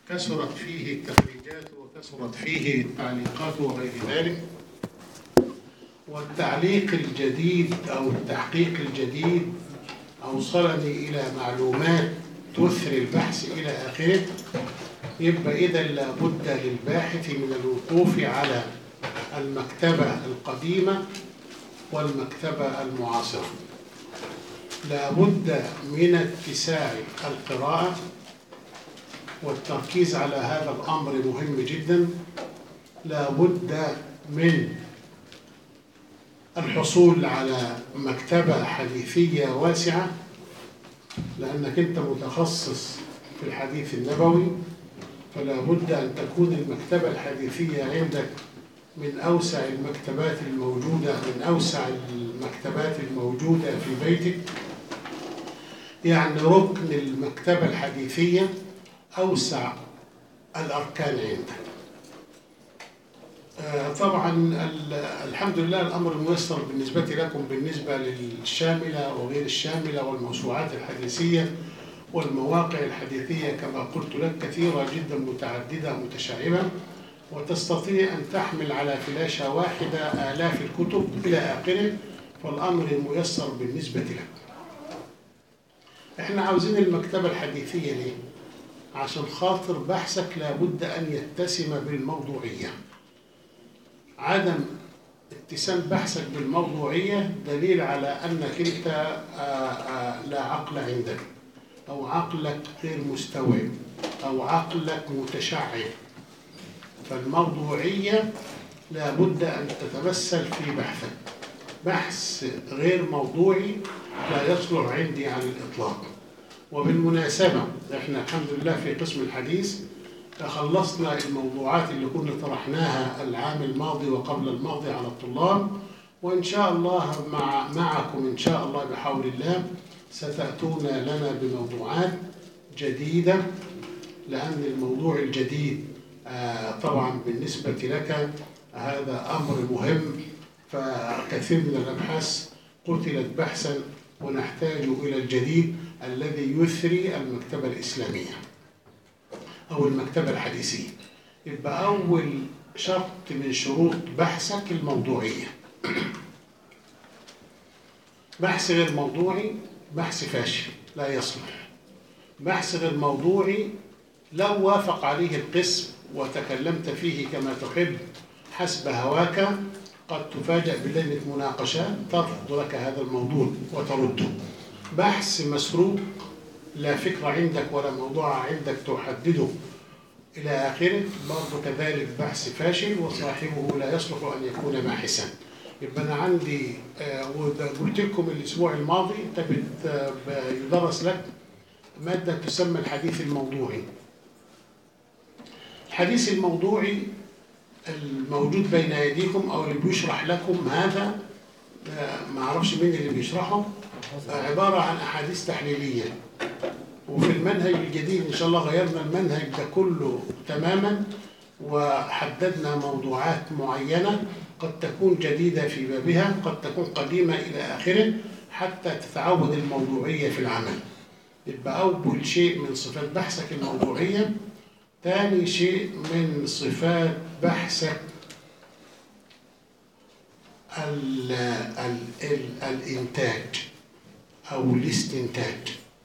كثرت فيه التخريجات وكثرت فيه التعليقات وغير ذلك والتعليق الجديد أو التحقيق الجديد أوصلني إلى معلومات تثري البحث إلى آخره يبقى إذا لابد للباحث من الوقوف على المكتبة القديمة والمكتبة المعاصرة لابد من اتساع القراءة والتركيز على هذا الأمر مهم جدا لابد من الحصول على مكتبة حديثية واسعة لأنك أنت متخصص في الحديث النبوي فلا بد أن تكون المكتبة الحديثية عندك من أوسع المكتبات الموجودة من أوسع المكتبات الموجودة في بيتك يعني ركن المكتبة الحديثية أوسع الأركان عندك آه، طبعا ال- الحمد لله الأمر ميسر بالنسبة لكم بالنسبة للشاملة وغير الشاملة والموسوعات الحديثية والمواقع الحديثية كما قلت لك كثيرة جدا متعددة متشعبة وتستطيع أن تحمل على فلاشة واحدة آلاف الكتب إلى آخره فالأمر ميسر بالنسبة لك احنا عاوزين المكتبة الحديثية ليه؟ عشان خاطر بحثك لابد أن يتسم بالموضوعية عدم اتسام بحثك بالموضوعية دليل على أنك أنت آه، آه، لا عقل عندك أو عقلك غير مستوعب أو عقلك متشعب فالموضوعية لابد أن تتمثل في بحثك بحث غير موضوعي لا يصلح عندي على الإطلاق وبالمناسبة احنا الحمد لله في قسم الحديث خلصنا الموضوعات اللي كنا طرحناها العام الماضي وقبل الماضي على الطلاب وإن شاء الله مع معكم إن شاء الله بحول الله ستأتون لنا بموضوعات جديدة لأن الموضوع الجديد آه، طبعا بالنسبة لك هذا أمر مهم فكثير من الأبحاث قتلت بحثا ونحتاج إلى الجديد الذي يثري المكتبة الإسلامية أو المكتبة الحديثية يبقى أول شرط من شروط بحثك الموضوعية بحث غير موضوعي بحث فاشل لا يصلح بحث غير موضوعي لو وافق عليه القسم وتكلمت فيه كما تحب حسب هواك قد تفاجأ بلجنة مناقشات ترفض لك هذا الموضوع وترده بحث مسروق لا فكرة عندك ولا موضوع عندك تحدده إلى آخره برضه كذلك بحث فاشل وصاحبه لا يصلح أن يكون باحثا يبقى أنا عندي آه، وقلت لكم الأسبوع الماضي أنت بت- آه، يدرس لك مادة تسمى الحديث الموضوعي الحديث الموضوعي الموجود بين أيديكم أو اللي بيشرح لكم هذا آه، ما أعرفش مين اللي بيشرحه آه، عبارة عن أحاديث تحليلية وفي المنهج الجديد إن شاء الله غيرنا المنهج ده كله تماما وحددنا موضوعات معينة قد تكون جديدة في بابها قد تكون قديمة إلى آخره حتى تتعود الموضوعية في العمل يبقى أول شيء من صفات بحثك الموضوعية ثاني شيء من صفات بحثك ال ال ال الإنتاج أو الاستنتاج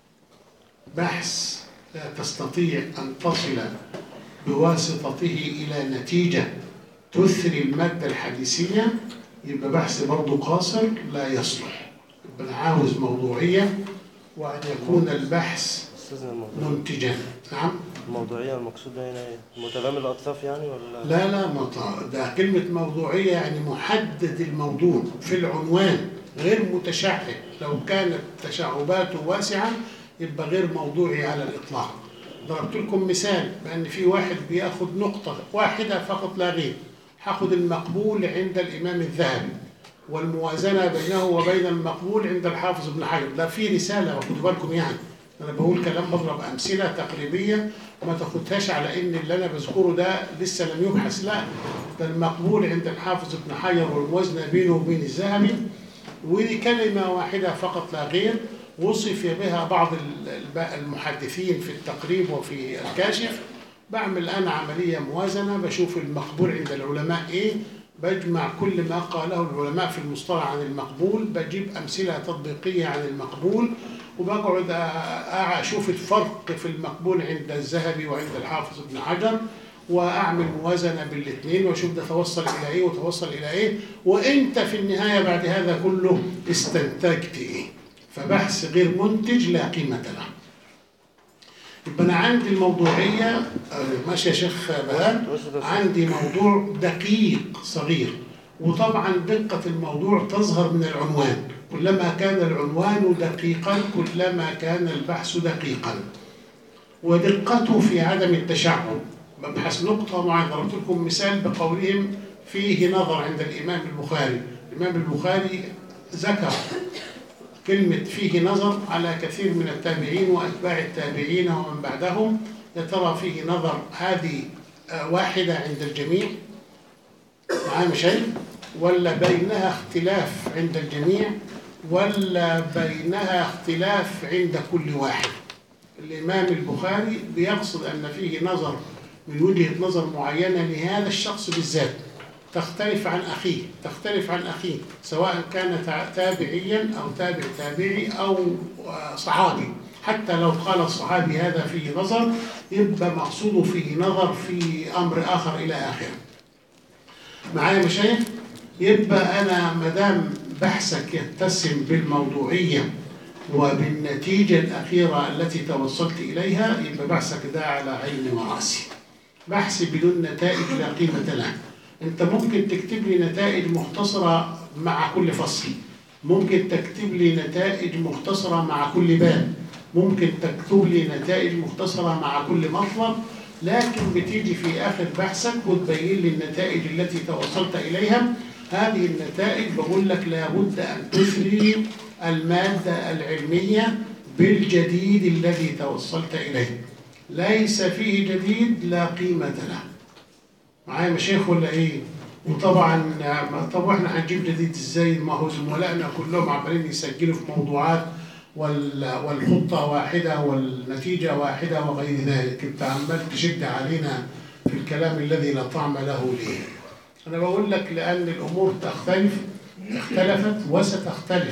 بحث لا تستطيع أن تصل بواسطته إلى نتيجة تثري المادة الحديثية يبقى بحث برضه قاصر لا يصلح يبقى أنا عاوز موضوعية وأن يكون البحث أستاذنا الموضوع منتجا نعم الموضوعية المقصودة هنا إيه؟ متلام الأطراف يعني ولا؟ لا لا مط- ده كلمة موضوعية يعني محدد الموضوع في العنوان غير متشعب لو كانت تشعباته واسعة يبقى غير موضوعي على الإطلاق ضربت لكم مثال بأن في واحد بياخد نقطة واحدة فقط لا غير هاخد المقبول عند الإمام الذهبي والموازنة بينه وبين المقبول عند الحافظ ابن حجر ده في رسالة واخدوا بالكم يعني أنا بقول كلام بضرب أمثلة تقريبية ما تاخدهاش على إن اللي أنا بذكره ده لسه لم يبحث لا ده المقبول عند الحافظ ابن حجر والموازنة بينه وبين الذهبي ودي كلمة واحدة فقط لا غير وصف بها بعض ال- الب- المحدثين في التقريب وفي الكاشف بعمل أنا عملية موازنة بشوف المقبول عند العلماء إيه بجمع كل ما قاله العلماء في المصطلح عن المقبول بجيب أمثلة تطبيقية عن المقبول وبقعد أ- أشوف الفرق في المقبول عند الذهبي وعند الحافظ ابن حجر واعمل موازنه بالاثنين واشوف ده توصل الى ايه وتوصل الى ايه وانت في النهايه بعد هذا كله استنتجت ايه فبحث غير منتج لا قيمه له يبقى انا عندي الموضوعيه آه، ماشي يا شيخ بهان عندي موضوع دقيق صغير وطبعا دقه الموضوع تظهر من العنوان كلما كان العنوان دقيقا كلما كان البحث دقيقا ودقته في عدم التشعب مبحث نقطة معينة ضربت لكم مثال بقولهم فيه نظر عند الإمام البخاري الإمام البخاري ذكر كلمة فيه نظر على كثير من التابعين وأتباع التابعين ومن بعدهم يا ترى فيه نظر هذه آه، واحدة عند الجميع معايا شيء ولا بينها اختلاف عند الجميع ولا بينها اختلاف عند كل واحد الإمام البخاري بيقصد أن فيه نظر من وجهة نظر معينة لهذا الشخص بالذات تختلف عن أخيه تختلف عن أخيه سواء كان تع- تابعيا أو تابع تابعي أو آه، صحابي حتى لو قال الصحابي هذا فيه نظر يبقى مقصوده فيه نظر في أمر آخر إلى آخره معايا مشايخ يبقى أنا مدام بحثك يتسم بالموضوعية وبالنتيجة الأخيرة التي توصلت إليها يبقى بحثك ده على عيني وراسي بحث بدون نتائج لا قيمة له أنت ممكن تكتب لي نتائج مختصرة مع كل فصل ممكن تكتب لي نتائج مختصرة مع كل باب ممكن تكتب لي نتائج مختصرة مع كل مطلب لكن بتيجي في آخر بحثك وتبين لي النتائج التي توصلت إليها هذه النتائج بقول لك لابد أن تثري المادة العلمية بالجديد الذي توصلت إليه ليس فيه جديد لا قيمة له معايا مشايخ ولا ايه وطبعا طب واحنا هنجيب جديد ازاي ما هو زملائنا كلهم عمالين يسجلوا في موضوعات وال- والخطة واحدة والنتيجة واحدة وغير ذلك انت عمال تشد علينا في الكلام الذي لا طعم له ليه انا بقول لك لان الامور تختلف اختلفت وستختلف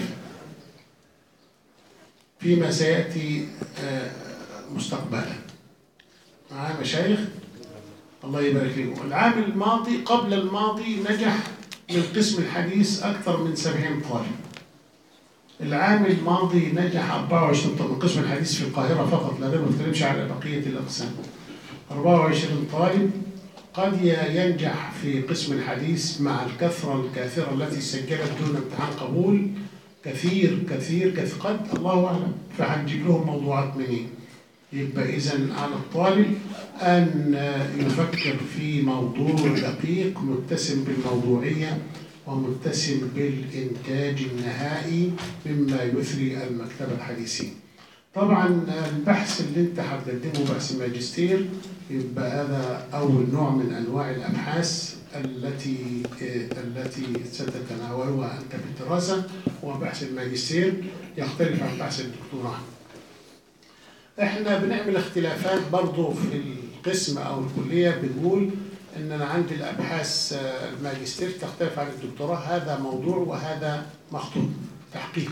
فيما سياتي آه، مستقبلا معايا مشايخ الله يبارك فيكم العام الماضي قبل الماضي نجح من قسم الحديث أكثر من 70 طالب العام الماضي نجح 24 طالب من قسم الحديث في القاهرة فقط لا غير ما بتكلمش على بقية الأقسام 24 طالب قد ينجح في قسم الحديث مع الكثرة الكاثرة التي سجلت دون امتحان قبول كثير كثير كثير قد الله أعلم فهنجيب لهم موضوعات منين يبقى إذا على الطالب أن يفكر في موضوع دقيق متسم بالموضوعية ومتسم بالإنتاج النهائي مما يثري المكتبة الحديثية. طبعا البحث اللي انت هتقدمه بحث ماجستير يبقى هذا أول نوع من أنواع الأبحاث التي التي ستتناولها أنت في الدراسة هو بحث الماجستير يختلف عن بحث الدكتوراه. احنا بنعمل اختلافات برضو في القسم او الكليه بنقول ان انا عندي الابحاث آه، الماجستير تختلف عن الدكتوراه هذا موضوع وهذا مخطوط تحقيق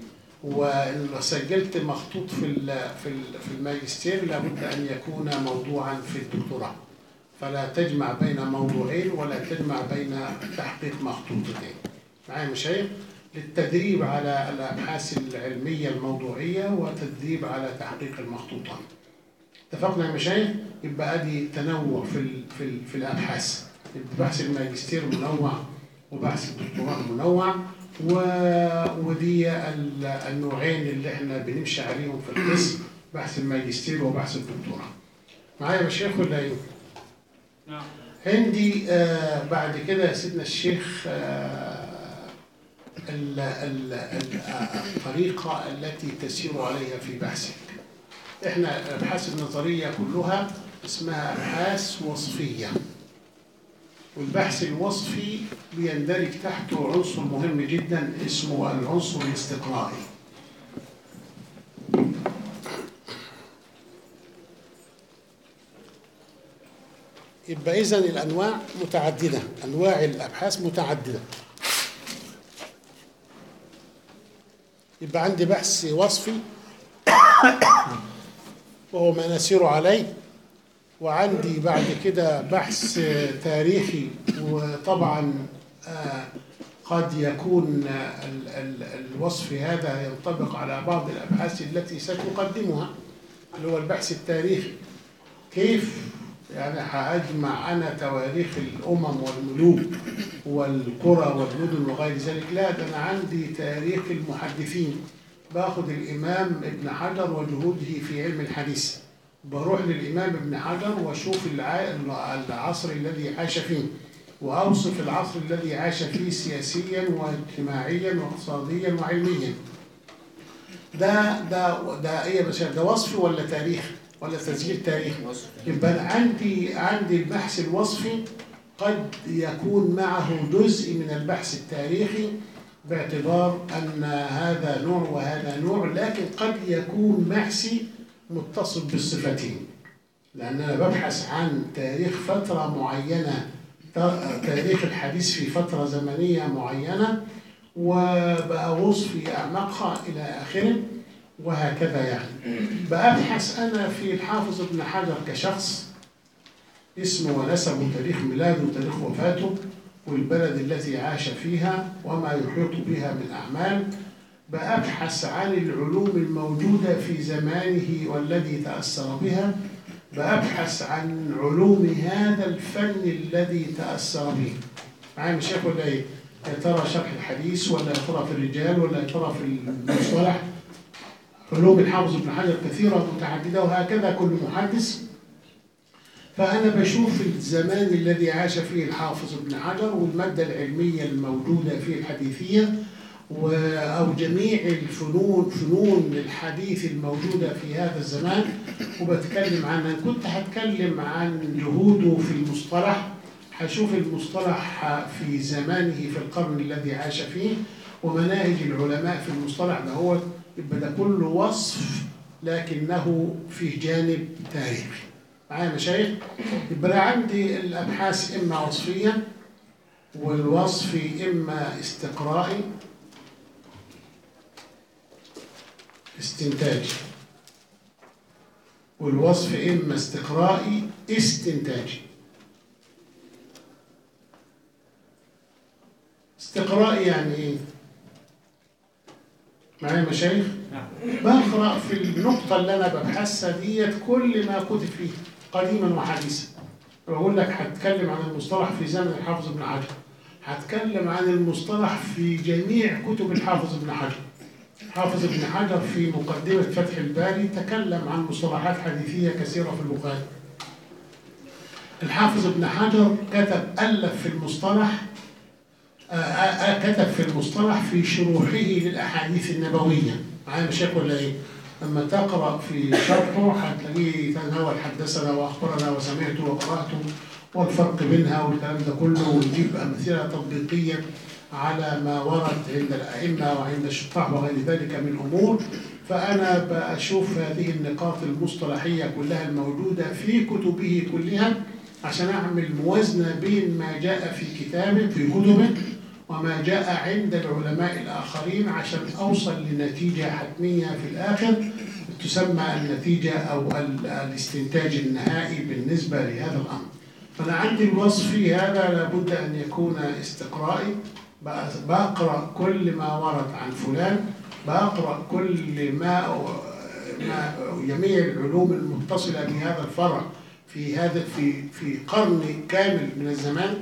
ولو سجلت مخطوط في ال- في ال- في الماجستير لابد ان يكون موضوعا في الدكتوراه فلا تجمع بين موضوعين ولا تجمع بين تحقيق مخطوطتين معايا مشايخ للتدريب على الابحاث العلميه الموضوعيه وتدريب على تحقيق المخطوطات اتفقنا يا مشايخ يبقى ادي تنوع في ال في ال في الابحاث بحث الماجستير منوع وبحث الدكتوراه منوع و... ودي ال- النوعين اللي احنا بنمشي عليهم في القسم بحث الماجستير وبحث الدكتوراه معايا يا مشايخ ولا ايه؟ نعم عندي آه بعد كده يا سيدنا الشيخ آه ال- ال- ال- آه، الطريقة التي تسير عليها في بحثك احنا الابحاث النظرية كلها اسمها ابحاث وصفية والبحث الوصفي بيندرج تحته عنصر مهم جدا اسمه العنصر الاستقرائي يبقى إذا الأنواع متعددة أنواع الأبحاث متعددة يبقى عندي بحث وصفي وهو ما نسير عليه وعندي بعد كده بحث تاريخي وطبعا آه، قد يكون ال- ال- الوصف هذا ينطبق على بعض الأبحاث التي ستقدمها اللي هو البحث التاريخي كيف يعني هأجمع أنا تواريخ الأمم والملوك والقرى والمدن وغير ذلك لا ده أنا عندي تاريخ المحدثين باخد الإمام ابن حجر وجهوده في علم الحديث بروح للإمام ابن حجر وأشوف الع- العصر الذي عاش فيه وأوصف العصر الذي عاش فيه سياسيا واجتماعيا واقتصاديا وعلميا ده ده ده ايه بس ده وصفي ولا تاريخ ولا تسجيل تاريخي يبقى أنا عندي عندي البحث الوصفي قد يكون معه جزء من البحث التاريخي باعتبار ان هذا نوع وهذا نوع لكن قد يكون بحثي متصل بالصفتين لان انا ببحث عن تاريخ فتره معينه تا- تاريخ الحديث في فتره زمنيه معينه وبقى وصفي اعمقها الى اخره وهكذا يعني بأبحث أنا في الحافظ ابن حجر كشخص اسمه ونسبه تاريخ ميلاده وتاريخ وفاته والبلد التي عاش فيها وما يحيط بها من أعمال بأبحث عن العلوم الموجودة في زمانه والذي تأثر بها بأبحث عن علوم هذا الفن الذي تأثر به معايا مش شايف ولا ايه؟ يا ترى شرح الحديث ولا يا ترى في الرجال ولا يا ترى في المصطلح علوم الحافظ ابن حجر كثيرة متعددة وهكذا كل محدث فأنا بشوف الزمان الذي عاش فيه الحافظ ابن حجر والمادة العلمية الموجودة فيه الحديثية و- أو جميع الفنون فنون الحديث الموجودة في هذا الزمان وبتكلم عنها كنت هتكلم عن جهوده في المصطلح هشوف المصطلح في زمانه في القرن الذي عاش فيه ومناهج العلماء في المصطلح ده هو يبقى ده كله وصف لكنه فيه جانب تاريخي معايا مشايخ يبقى أنا عندي الابحاث اما وصفيه والوصف اما استقرائي استنتاجي والوصف اما استقرائي استنتاجي استقرائي يعني ايه معايا مشايخ بقرا في النقطه اللي انا ببحثها ديت كل ما كتب فيه قديما وحديثا بقول لك هتكلم عن المصطلح في زمن الحافظ ابن حجر هتكلم عن المصطلح في جميع كتب الحافظ ابن حجر حافظ ابن حجر في مقدمة فتح الباري تكلم عن مصطلحات حديثية كثيرة في البخاري الحافظ ابن حجر كتب ألف في المصطلح آه، آه، آه، كتب في المصطلح في شروحه للأحاديث النبوية معايا مشاكل ولا إيه؟ لما تقرأ في شرحه هتلاقيه يتناول حدثنا وأخبرنا وسمعت وقرأت والفرق بينها والكلام ده كله ويجيب أمثلة تطبيقية على ما ورد عند الأئمة وعند الشطاح وغير ذلك من أمور فأنا بشوف هذه النقاط المصطلحية كلها الموجودة في كتبه كلها عشان أعمل موازنة بين ما جاء في كتابه في كتبه وما جاء عند العلماء الآخرين عشان أوصل لنتيجة حتمية في الآخر تسمى النتيجة أو ال- الاستنتاج النهائي بالنسبة لهذا الأمر فأنا عندي الوصف هذا لابد أن يكون استقرائي بق- بقرأ كل ما ورد عن فلان بقرأ كل ما, ما جميع العلوم المتصلة بهذا الفرع في هذا في في قرن كامل من الزمان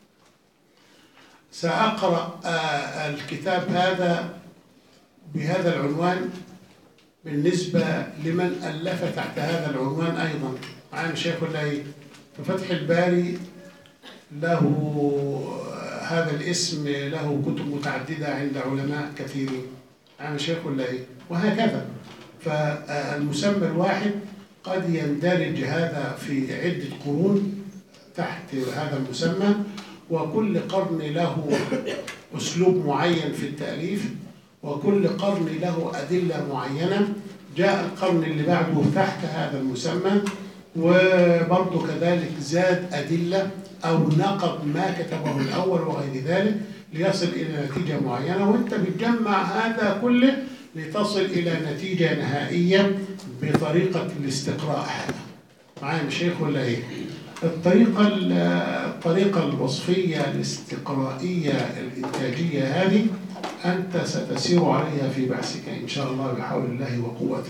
سأقرأ آه، الكتاب هذا بهذا العنوان بالنسبة لمن ألف تحت هذا العنوان أيضا معايا شيخ ولا إيه؟ ففتح الباري له هذا الاسم له كتب متعددة عند علماء كثيرين معايا شيخ ولا إيه؟ وهكذا فالمسمى الواحد قد يندرج هذا في عدة قرون تحت هذا المسمى وكل قرن له أسلوب معين في التأليف وكل قرن له أدلة معينة جاء القرن اللي بعده تحت هذا المسمى وبرضه كذلك زاد أدلة أو نقض ما كتبه الأول وغير ذلك ليصل إلى نتيجة معينة وأنت بتجمع هذا كله لتصل إلى نتيجة نهائية بطريقة الاستقراء هذا معايا يا شيخ ولا إيه؟ الطريقة ال- الطريقة الوصفية الاستقرائية الإنتاجية هذه أنت ستسير عليها في بحثك إن شاء الله بحول الله وقوته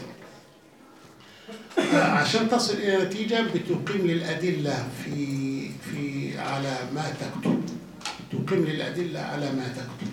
عشان تصل إلى نتيجة بتقيم للأدلة في في على ما تكتب تقيم للأدلة على ما تكتب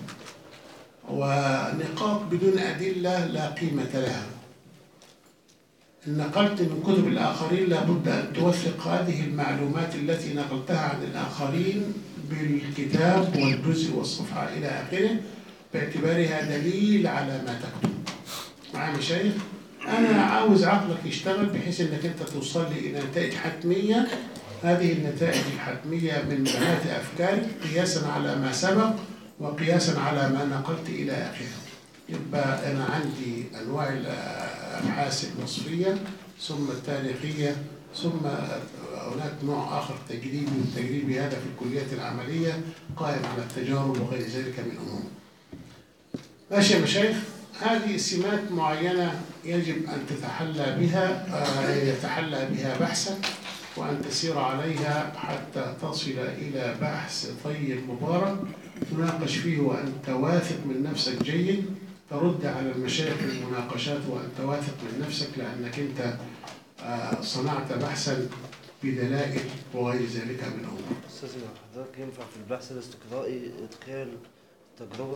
ونقاط بدون أدلة لا قيمة لها إن نقلت من كتب الآخرين لابد أن توثق هذه المعلومات التي نقلتها عن الآخرين بالكتاب والجزء والصفحة إلى آخره باعتبارها دليل على ما تكتب معايا مشايخ أنا عاوز عقلك يشتغل بحيث إنك أنت توصل لي إلى نتائج حتمية هذه النتائج الحتمية من بنات أفكارك قياسا على ما سبق وقياسا على ما نقلت إلى آخره يبقى أنا عندي أنواع الأبحاث الوصفية ثم التاريخية ثم هناك نوع آخر تجريبي والتجريبي هذا في الكليات العملية قائم على التجارب وغير ذلك من أمور ماشي يا مشايخ هذه سمات معينة يجب أن تتحلى بها آه، يتحلى بها بحثك وأن تسير عليها حتى تصل إلى بحث طيب مبارك تناقش فيه وأنت واثق من نفسك جيد ترد على المشايخ المناقشات وأنت واثق من نفسك لأنك أنت آه، صنعت بحثا بدلائل وغير ذلك من أمور أستاذ حضرتك ينفع في البحث الاستقرائي إدخال تجربة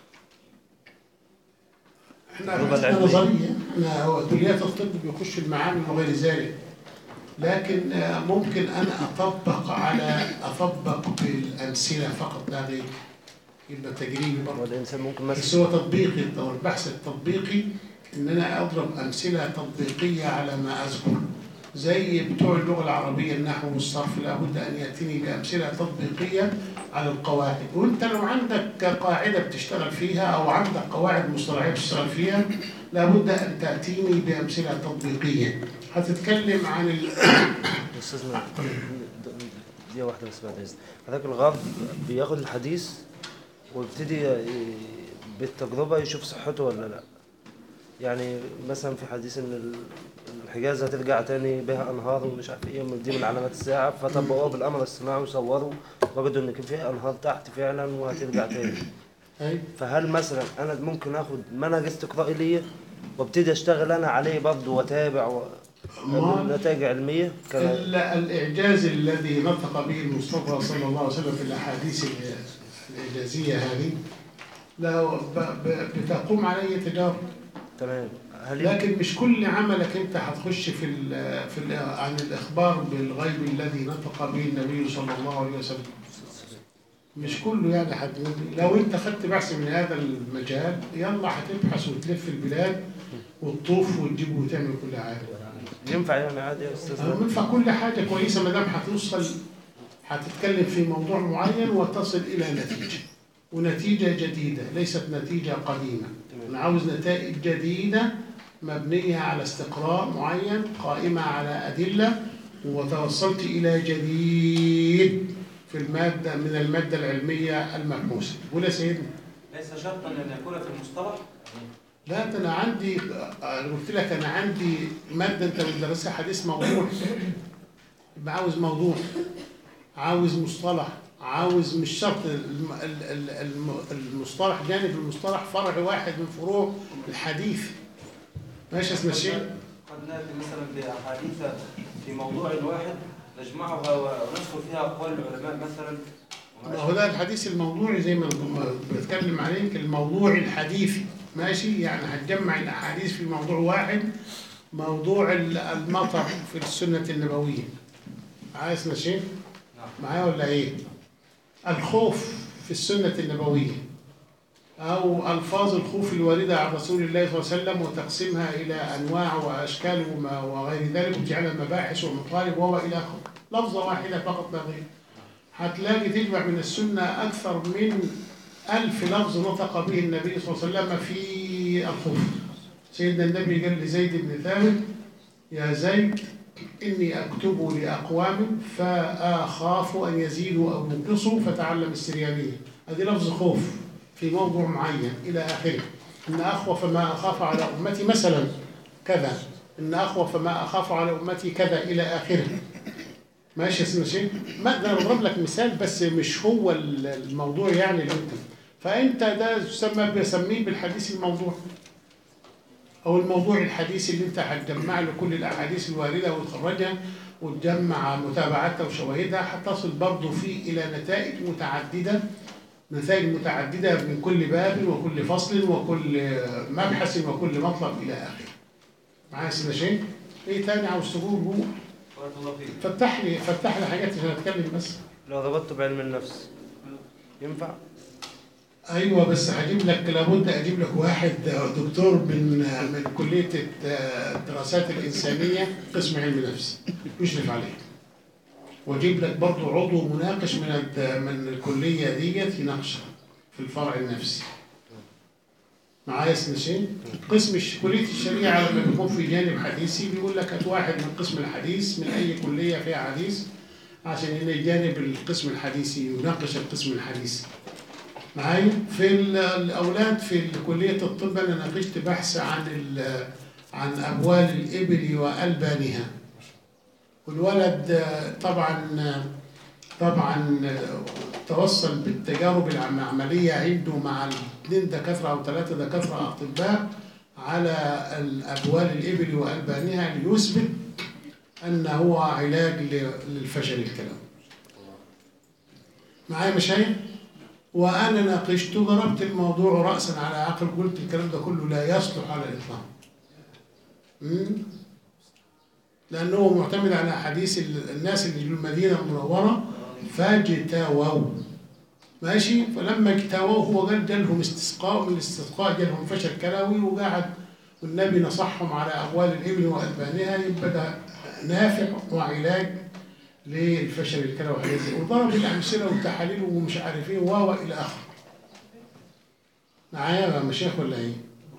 احنا التجربة بحثنا العلمية. نظرية احنا هو كليات الطب بيخش المعامل وغير ذلك لكن آه، ممكن انا اطبق على اطبق بالامثله فقط لا غير يبقى تجريبي برضه والإنسان ممكن بس مثلا هو تطبيقي او البحث التطبيقي ان انا اضرب امثله تطبيقيه على ما اذكر زي بتوع اللغه العربيه النحو والصرف لابد ان ياتيني بامثله تطبيقيه على القواعد وانت لو عندك قاعده بتشتغل فيها او عندك قواعد مصطلحيه بتشتغل فيها لابد ان تاتيني بامثله تطبيقيه هتتكلم عن ال... أستاذنا دي واحدة بس بعد إذن حضرتك الغرب بياخد الحديث ويبتدي ي- بالتجربة يشوف صحته ولا لا يعني مثلا في حديث ان ال- الحجاز هترجع تاني بها انهار ومش عارف ايه دي من علامات الساعه فطبقوها بالقمر الصناعي وصوروا وجدوا ان كان في انهار تحت فعلا وهترجع تاني أي. فهل مثلا انا ممكن اخد منهج استقرائي ليا وابتدي اشتغل انا عليه برضه واتابع و... ما- نتائج علميه كان ال- الإعجاز الذي نطق به المصطفى صلى الله عليه وسلم في الأحاديث ال- الإعجازية هذه لا ب- ب- بتقوم عليه تجارب تمام هل لكن مش كل عملك أنت هتخش في ال في ال عن الإخبار بالغيب الذي نطق به النبي صلى الله عليه وسلم مش كله يعني حد لو أنت خدت بحث من هذا المجال يلا هتبحث وتلف البلاد وتطوف وتجيب وتعمل كل حاجة ينفع يعني عادي يا استاذ أه، ينفع كل حاجة كويسة ما دام هتوصل هتتكلم في موضوع معين وتصل إلى نتيجة ونتيجة جديدة ليست نتيجة قديمة أنا عاوز نتائج جديدة مبنية على استقراء معين قائمة على أدلة وتوصلت إلى جديد في المادة من المادة العلمية المبحوثة ولا سيدنا ليس شرطا ان يكون في المصطلح لا ده انا عندي أنا قلت لك انا عندي ماده انت بتدرسها حديث موضوع يبقى عاوز موضوع عاوز مصطلح عاوز مش شرط الم- ال- ال- الم- المصطلح جانب المصطلح فرع واحد من فروع الحديث ماشي اسمه شيء قد ناتي مثلا باحاديث في موضوع واحد نجمعها ونذكر فيها اقوال العلماء مثلا ما هو ده الحديث الموضوعي زي ما ما بتكلم عليك الموضوع الحديثي ماشي يعني هتجمع الاحاديث في موضوع واحد موضوع ال- المطر في السنه النبويه عايز ماشي نعم. معايا ولا ايه الخوف في السنه النبويه او الفاظ الخوف الوارده عن رسول الله صلى الله عليه وسلم وتقسيمها الى انواع واشكال وما وغير ذلك وجعلها مباحث ومطالب وهو الى اخره لفظه واحده فقط لا غير هتلاقي تجمع من السنة أكثر من ألف لفظ نطق به النبي صلى الله عليه وسلم في الخوف سيدنا النبي قال لزيد بن ثابت يا زيد إني أكتب لأقوام فأخاف أن يزيدوا أو ينقصوا فتعلم السريانية هذه لفظ خوف في موضوع معين إلى آخره إن أخوف ما أخاف على أمتي مثلا كذا إن أخوف ما أخاف على أمتي كذا إلى آخره ماشي يا سيدنا شيخ ما ده أنا بضرب لك مثال بس مش هو الموضوع يعني اللي انت فانت ده يسمى بسميه بالحديث الموضوع او الموضوع الحديث اللي انت هتجمع له كل الاحاديث الوارده وتخرجها وتجمع متابعاتها وشواهدها هتصل برضه فيه الى نتائج متعدده نتائج متعدده من كل باب وكل فصل وكل مبحث وكل مطلب الى اخره. معايا يا سيدنا شيخ؟ ايه تاني عاوز تقول قول. بارك الله فيك فتح لي فتح لي حاجات عشان اتكلم بس لو ضبطت بعلم النفس ينفع؟ ايوه بس هجيب لك لابد اجيب لك واحد دكتور من من كليه الدراسات الانسانيه قسم علم نفس يشرف عليك واجيب لك برضه عضو مناقش من الد- من الكليه ديت يناقشها في الفرع النفسي معايا يا سيدنا شيخ؟ قسم الش- كليه الشريعه لما بيكون في جانب حديثي بيقول لك هات واحد من قسم الحديث من اي كليه فيها حديث عشان هنا جانب القسم الحديثي يناقش القسم الحديثي معايا في ال- الاولاد في كليه الطب انا ناقشت بحث عن ال- عن ابوال الابل والبانها والولد آه، طبعا آه، طبعا آه، توصل بالتجارب العمليه عنده مع اثنين دكاتره او ثلاثه دكاتره اطباء على الابوال الابل والبانها ليثبت ان هو علاج ل- للفشل الكلوي معايا مشايخ وانا ناقشته ضربت الموضوع راسا على عقل قلت الكلام ده كله لا يصلح على الاطلاق مم؟ لانه هو معتمد على حديث ال- الناس اللي في المدينه المنوره فاجتووا ماشي فلما اجتووا هو قال جالهم استسقاء من الاستسقاء جالهم فشل كلوي وقعد والنبي نصحهم على اموال الابل والبانها يبقى ده نافع وعلاج للفشل الكلوي وحاجات زي وضرب الامثله والتحاليل ومش عارف ايه و الى اخره. معايا يا مشايخ ولا ايه؟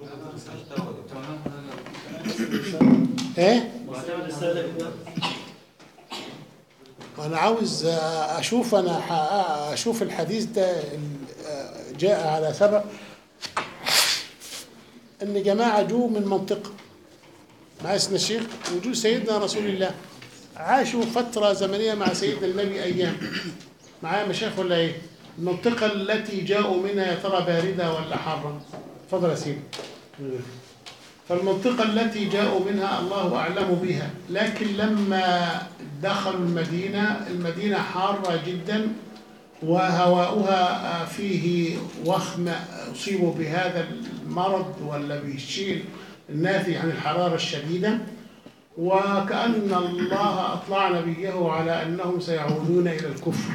ايه؟ انا عاوز آه، اشوف انا ح- اشوف الحديث ده آه، جاء على سبب ان جماعه جو من منطقه مع اسم الشيخ وجو سيدنا رسول الله عاشوا فتره زمنيه مع سيدنا النبي ايام معايا مشايخ ولا ايه؟ المنطقه التي جاءوا منها يا ترى بارده ولا حاره؟ اتفضل يا سيدي فالمنطقة التي جاءوا منها الله أعلم بها لكن لما دخلوا المدينة المدينة حارة جدا وهواؤها فيه وخم أصيبوا بهذا المرض ولا بالشيء الناتج عن الحرارة الشديدة وكأن الله أطلع نبيه على أنهم سيعودون إلى الكفر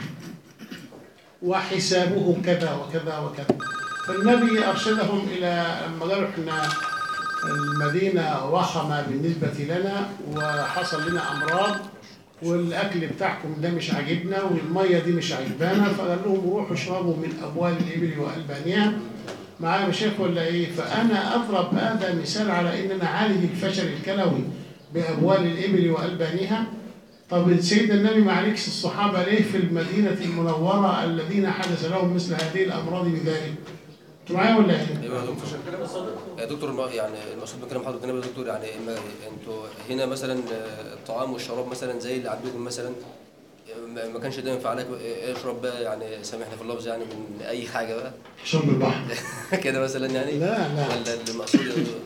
وحسابه كذا وكذا وكذا فالنبي أرشدهم إلى لما قالوا إحنا المدينة وخمة بالنسبة لنا وحصل لنا أمراض والأكل بتاعكم ده مش عاجبنا والمية دي مش عاجبانا فقال لهم روحوا اشربوا من أبوال الإبل وألبانها معايا يا شيخ ولا إيه؟ فأنا أضرب هذا مثال على إن أنا أعالج الفشل الكلوي بأبوال الإبل وألبانها طب سيدنا النبي ما عليكش الصحابة ليه في المدينة المنورة الذين حدث لهم مثل هذه الأمراض بذلك؟ أنتوا معايا ولا إيه؟ ايوه يا دكتور يا دكتور الم- يعني المقصود بكلام حضرتك هنا يا دكتور يعني ما- انتوا هنا مثلا آه، الطعام والشراب مثلا زي اللي عندكم مثلا آه، ما- ما كانش ده ينفع عليك آه، اشرب بقى يعني سامحني في اللفظ يعني من اي حاجه بقى شرب البحر كده مثلا يعني لا لا ولا المقصود يا دكتور؟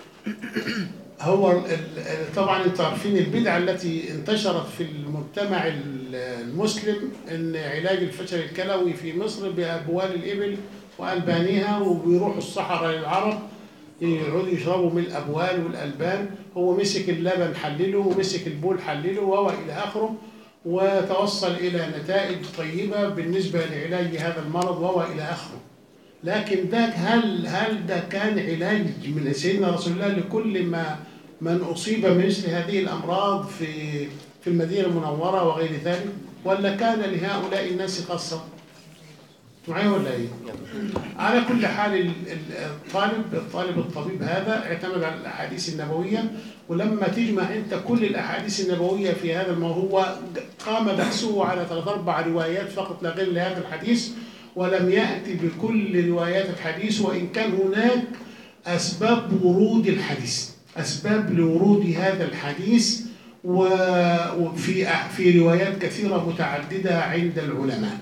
هو ال- ال- طبعا انتوا عارفين البدعه التي انتشرت في المجتمع ال- المسلم ان علاج الفشل الكلوي في مصر بابوال الابل والبانها وبيروحوا الصحراء للعرب يقعدوا يشربوا من الابوال والالبان هو مسك اللبن حلله ومسك البول حلله وهو الى اخره وتوصل الى نتائج طيبه بالنسبه لعلاج هذا المرض وهو الى اخره لكن ده هل هل ده كان علاج من سيدنا رسول الله لكل ما من اصيب بمثل هذه الامراض في في المدينه المنوره وغير ذلك ولا كان لهؤلاء الناس خاصه؟ معايا ولا ايه؟ على كل حال ال- ال- الطالب الطالب الطبيب هذا اعتمد على الاحاديث النبويه ولما تجمع انت كل الاحاديث النبويه في هذا الموضوع هو قام بحثه على ثلاث اربع روايات فقط لا غير لهذا الحديث ولم ياتي بكل روايات الحديث وان كان هناك اسباب ورود الحديث اسباب لورود هذا الحديث و- وفي في روايات كثيره متعدده عند العلماء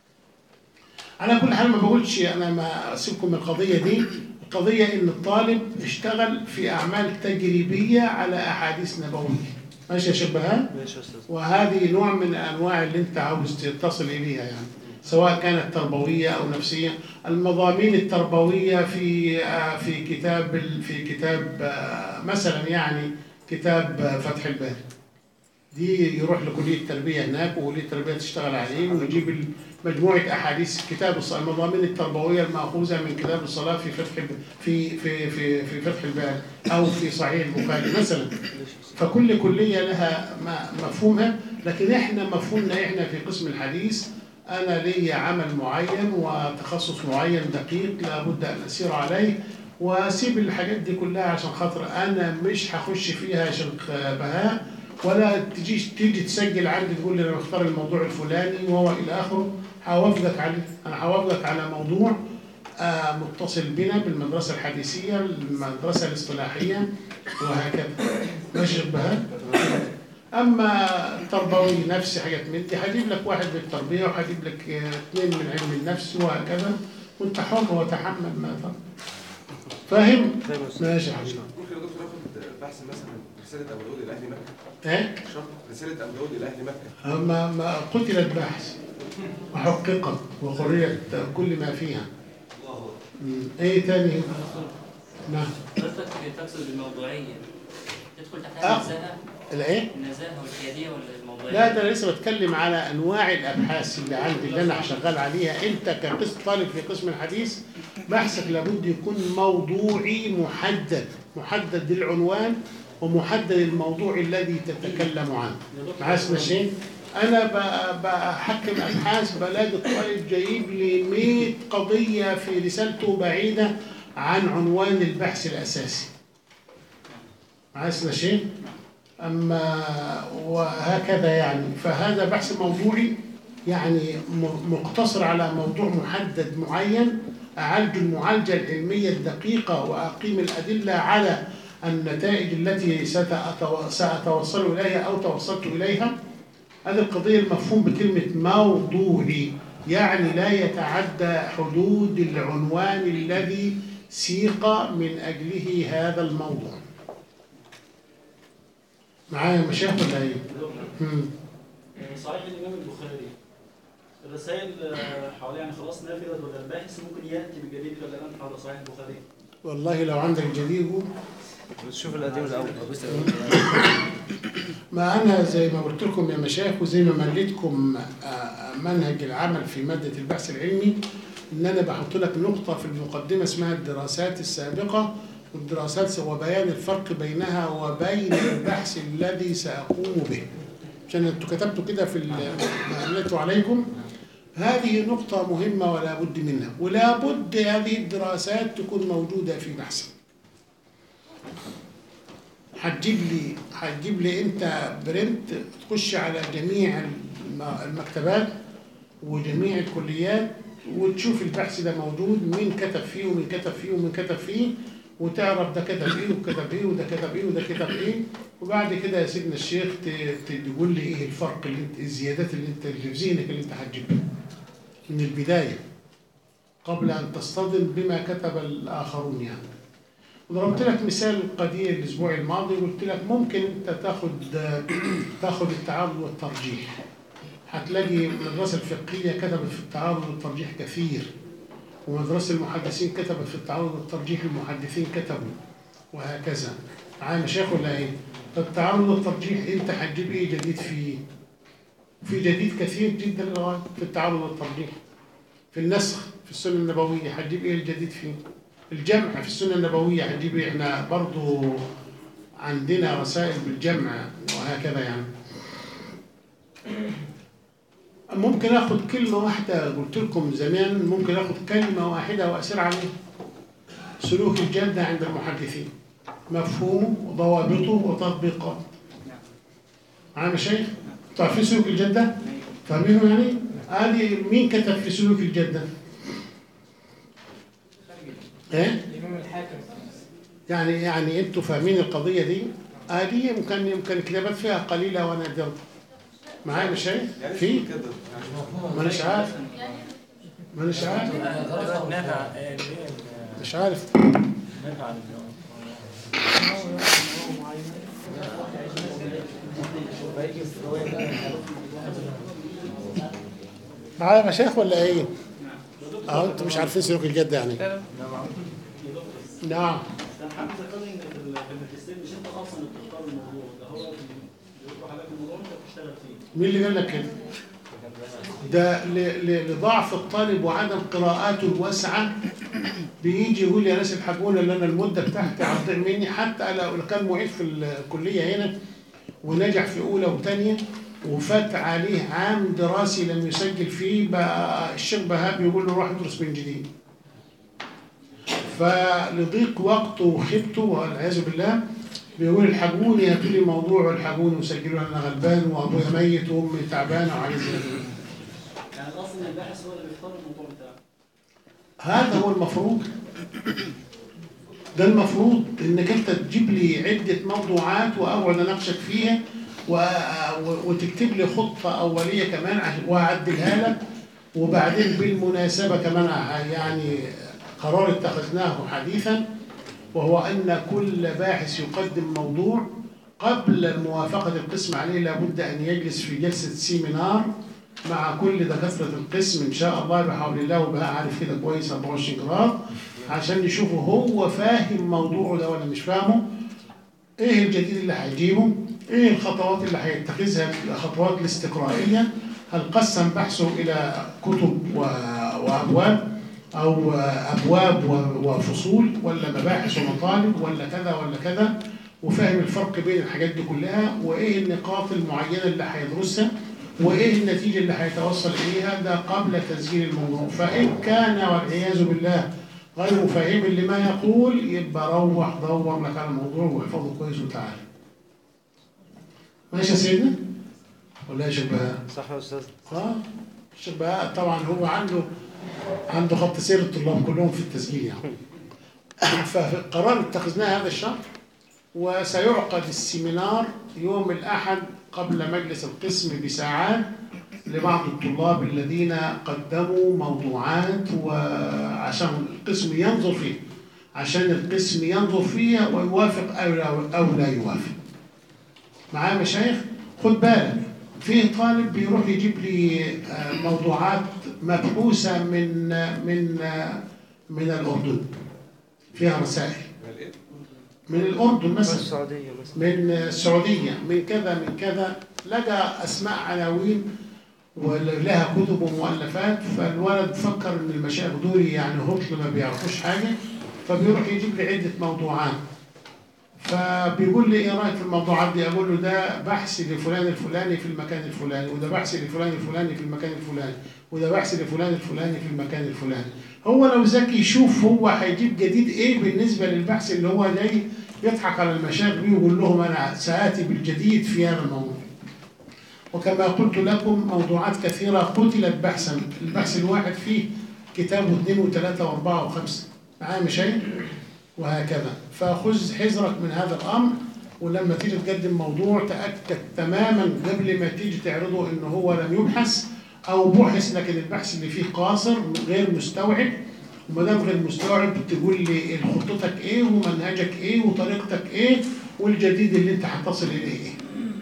على كل حال ما بقولش انا ما اسيبكم من القضيه دي القضيه ان الطالب اشتغل في اعمال تجريبيه على احاديث نبويه ماشي يا شبهان ماشي يا استاذ وهذه نوع من انواع اللي انت عاوز تصل اليها يعني سواء كانت تربويه او نفسيه المضامين التربويه في آه، في كتاب ال- في كتاب آه، مثلا يعني كتاب آه، فتح الباري دي يروح لكليه التربيه هناك وكليه التربيه تشتغل عليه ويجيب ال- مجموعه احاديث كتاب الص- المضامين التربويه الماخوذه من كتاب الصلاه في فتح الب- في في في في فتح الباري او في صحيح البخاري مثلا فكل كلية لها م- مفهومها لكن احنا مفهومنا احنا في قسم الحديث انا لي عمل معين وتخصص معين دقيق لابد ان اسير عليه واسيب الحاجات دي كلها عشان خاطر انا مش هخش فيها يا شيخ بهاء ولا تجي تيجي تسجل عندي تقول لي انا بختار الموضوع الفلاني وهو الى اخره هوافقك عليه انا هوافقك على موضوع آه، متصل بنا بالمدرسه الحديثيه المدرسه الاصطلاحيه وهكذا ماشي بها اما التربوي نفسي حاجات من دي هجيب لك واحد بالتربيه وهجيب لك آه، اثنين من علم النفس وهكذا وانت حر وتحمل ما ترى فاهم؟ فاهم يا استاذ ماشي يا حبيبي ممكن يا دكتور اخد بحث مثلا رساله ابو داود الى اهل مكه ايه؟ شرط رساله ابو داود الى اهل مكه ما ما قتلت بحث وحققت وقريت كل ما فيها مم. ايه تاني؟ نعم حضرتك تقصد بالموضوعية تدخل آه. تحت النزاهة الايه؟ النزاهة والحيادية ولا الموضوعية؟ لا ده انا لسه بتكلم على انواع الابحاث اللي عندي اللي انا شغال عليها انت كقسم طالب في قسم الحديث بحثك لابد يكون موضوعي محدد محدد العنوان ومحدد الموضوع الذي تتكلم عنه معايا شيء انا ب- بحكم ابحاث بلاقي الطالب جايب لي 100 قضيه في رسالته بعيده عن عنوان البحث الاساسي معايا شيء أما وهكذا يعني فهذا بحث موضوعي يعني م- مقتصر على موضوع محدد معين أعالج المعالجة العلمية الدقيقة وأقيم الأدلة على النتائج التي ستأتو- سأتوصل إليها أو توصلت إليها هذه القضية المفهوم بكلمة موضوعي يعني لا يتعدى حدود العنوان الذي سيق من أجله هذا الموضوع معايا مشايخ ولا ايه؟ مم. صحيح الامام البخاري الرسائل آه، حوالي يعني خلاص نفذت ولا الباحث ممكن ياتي بجديد كلام حول صحيح البخاري والله لو عندك جديد قول. بس شوف القديم الاول بس ما انا زي ما قلت لكم يا مشايخ وزي ما مليتكم آه، منهج العمل في ماده البحث العلمي ان انا بحط لك نقطه في المقدمه اسمها الدراسات السابقه والدراسات وبيان الفرق بينها وبين البحث الذي ساقوم به عشان انتوا كتبتوا كده في ال- ما امليت عليكم هذه نقطة مهمة ولا بد منها ولا بد هذه الدراسات تكون موجودة في بحثك هتجيب لي هتجيب لي انت برنت تخش على جميع الم- المكتبات وجميع الكليات وتشوف البحث ده موجود مين كتب فيه ومين كتب فيه ومين كتب فيه وتعرف ده كتب ايه وكتب ايه وده كتب ايه وده كتب ايه وبعد كده يا سيدنا الشيخ ت- ت- تقول لي ايه الفرق اللي انت الزيادات اللي انت اللي في ذهنك اللي انت هتجيبها من البدايه قبل ان تصطدم بما كتب الاخرون يعني وضربت لك مثال قدير الاسبوع الماضي وقلت لك ممكن انت تاخد تاخد التعارض والترجيح هتلاقي المدرسه الفقهيه كتبت في التعارض والترجيح كثير ومدرسه المحدثين كتبت في التعارض والترجيح المحدثين كتبوا وهكذا معايا مشايخ ولا ايه؟ فالتعارض والترجيح انت هتجيب ايه جديد فيه؟ في جديد كثير جدا للغايه في التعارض والترجيح في النسخ في السنه النبويه هتجيب ايه الجديد فيه؟ الجمع في السنة النبوية هنجيب احنا برضو عندنا رسائل بالجمع وهكذا يعني ممكن اخد كلمة واحدة قلت لكم زمان ممكن اخد كلمة واحدة واسير عليها سلوك الجدة عند المحدثين مفهومه وضوابطه وتطبيقاته معايا يا شيخ؟ تعرفين سلوك الجدة؟ فاهمينه يعني؟ هذه مين كتب في سلوك الجدة؟ ايه؟ الإمام الحاكم يعني يعني انتوا فاهمين القضية دي؟ هذه يمكن يمكن الكتابات فيها قليلة ونادرة. معايا يا شيخ؟ يعني في؟ اسمه كده يعني ما اناش عارف ما اناش عارف نافع مش عارف نافع معايا مشايخ ولا ايه؟ اه انتوا مش عارفين سلوك الجد يعني نعم كان حد ذكرني ان في ال- في الماجستير مش انت اصلا اللي بتختار الموضوع ده هو اللي بيطرح عليك الموضوع وانت بتشتغل فيه مين اللي قال لك كده؟ ده ل- ل- لضعف الطالب وعدم قراءاته الواسعة بيجي يقول يا ناس الحقونا اللي انا المدة بتاعتي هتضيع مني حتى لو كان معيد في الكلية هنا ونجح في أولى وثانية وفات عليه عام دراسي لم يسجل فيه بقى الشيخ بهاء بيقول له روح ادرس من جديد. فلضيق وقته وخيبته والعياذ بالله بيقول الحقوني هاتوا لي موضوع والحقوني وسجلوا انا غلبان وابويا ميت وامي تعبانه وعايز كده. يعني الاصل ان الباحث هو اللي بيختار الموضوع بتاعه هذا هو المفروض ده المفروض انك انت تجيب لي عده موضوعات واقعد اناقشك فيها و... و- وتكتب لي خطه اوليه كمان عشان- واعدلها لك وبعدين بالمناسبه كمان ع- يعني قرار اتخذناه حديثا وهو ان كل باحث يقدم موضوع قبل موافقه القسم عليه لابد ان يجلس في جلسه سيمينار مع كل دكاتره القسم ان شاء الله بحول الله وبقى عارف كده كويس 24 جراد عشان نشوفه هو فاهم موضوعه ده ولا مش فاهمه ايه الجديد اللي هيجيبه ايه الخطوات اللي هيتخذها الخطوات الاستقرائيه هل قسم بحثه الى كتب و- وابواب او ابواب و- وفصول ولا مباحث ومطالب ولا كذا ولا كذا وفاهم الفرق بين الحاجات دي كلها وايه النقاط المعينه اللي هيدرسها وايه النتيجه اللي هيتوصل اليها ده قبل تسجيل الموضوع فان كان والعياذ بالله غير فاهم لما يقول يبقى روح دور لك على الموضوع واحفظه كويس وتعالى ماشي يا سيدنا ولا يا شباب صح يا استاذ اه الشيخ بهاء طبعا هو عنده عنده خط سير الطلاب كلهم في التسجيل يعني فقرار اتخذناه هذا الشهر وسيعقد السيمينار يوم الأحد قبل مجلس القسم بساعات لبعض الطلاب الذين قدموا موضوعات وعشان القسم ينظر فيه عشان القسم ينظر فيها ويوافق أو لا, أو لا يوافق معايا يا مشايخ خد بالك فيه طالب بيروح يجيب لي آه، موضوعات مبحوثة من آه، من آه، من الأردن فيها رسائل من الايه؟ من الأردن من مثلا السعوديه مثلا من السعودية من كذا من كذا لقى أسماء عناوين ولها كتب ومؤلفات فالولد فكر إن المشايخ دول يعني هطل ما بيعرفوش حاجة فبيروح يجيب لي عدة موضوعات فبيقول لي ايه رايك في الموضوعات دي؟ اقول له ده بحث لفلان الفلاني في المكان الفلاني، وده بحث لفلان الفلاني في المكان الفلاني، وده بحث لفلان الفلاني في المكان الفلاني. هو لو ذكي يشوف هو هيجيب جديد ايه بالنسبه للبحث اللي هو جاي يضحك على المشايخ بيه ويقول لهم انا ساتي بالجديد في هذا الموضوع. وكما قلت لكم موضوعات كثيره قتلت بحثا، البحث الواحد فيه كتاب واثنين وثلاثه واربعه وخمسه. معايا مشايخ؟ وهكذا فخذ حذرك من هذا الامر ولما تيجي تقدم موضوع تاكد تماما قبل ما تيجي تعرضه ان هو لم يبحث او بحث لكن البحث اللي فيه قاصر غير مستوعب وما دام غير مستوعب تقول لي خطتك ايه ومنهجك ايه وطريقتك ايه والجديد اللي انت هتصل اليه ايه.